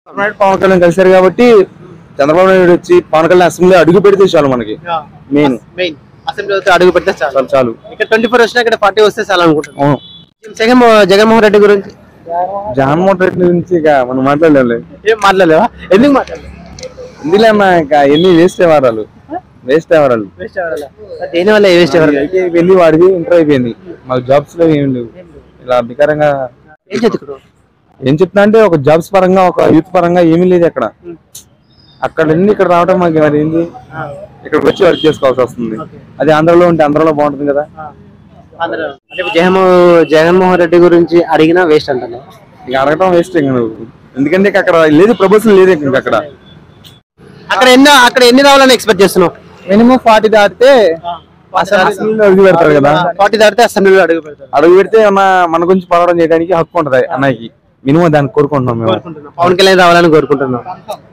నాయుడు పవన్ కళ్యాణ్ కలిశారు కాబట్టి చంద్రబాబు నాయుడు వచ్చి పవన్ కళ్యాణ్ అసెంబ్లీ అడుగు పెడితే చాలు మనకి మెయిన్ మెయిన్ అసెంబ్లీ వస్తే అడుగు పెడితే చాలు చాలు చాలు ఇక్కడ ట్వంటీ ఫోర్ వచ్చినా ఇక్కడ ఫార్టీ వస్తే చాలు అనుకుంటున్నాను అవును జగన్ జగన్మోహన్ రెడ్డి గురించి జగన్మోహన్ రెడ్డి గురించి ఇక మనం మాట్లాడలేము ఏం మాట్లాడలేవా ఎందుకు మాట్లాడలేదు ఇందులో అన్న ఇక ఎన్ని వేస్ట్ వారాలు వేస్ట్ వారాలు దేని వల్ల వేస్ట్ ఎవరు ఐటీ అయిపోయింది వాడిది ఇంటర్ అయిపోయింది మాకు జాబ్స్ లో ఏం లేవు ఇలా అధికారంగా ఏం చదువుకున్నావు ఏం చెప్తున్నా అంటే ఒక జాబ్స్ పరంగా ఒక యూత్ పరంగా ఏమీ లేదు అక్కడ అక్కడ నుండి ఇక్కడ రావడం మాకు మరి ఏంది ఇక్కడికి వచ్చి వర్క్ చేసుకోవాల్సి వస్తుంది అది ఆంధ్రలో ఉంటే ఆంధ్రలో బాగుంటుంది కదా అంటే ఇప్పుడు జగన్మో జగన్మోహన్ రెడ్డి గురించి అడిగినా వేస్ట్ అంటున్నావు ఇక అడగటం వేస్ట్ ఇంక నువ్వు ఎందుకంటే ఇక అక్కడ లేదు ప్రపోజల్ లేదు ఇంక అక్కడ అక్కడ ఎన్ని అక్కడ ఎన్ని రావాలని ఎక్స్పెక్ట్ చేస్తున్నావు మినిమం ఫార్టీ దాటితే అసెంబ్లీలో అడుగు పెడతారు కదా ఫార్టీ దాటితే అసెంబ్లీలో అడుగు పెడతారు అడుగు పెడితే మన మన గురించి పడవడం చేయడానికి హక్కు ఉంటది అన్నయ్యకి మినిమం దాన్ని కోరుకుంటున్నాం మేము పవన్ కళ్యాణ్ రావాలని కోరుకుంటున్నాం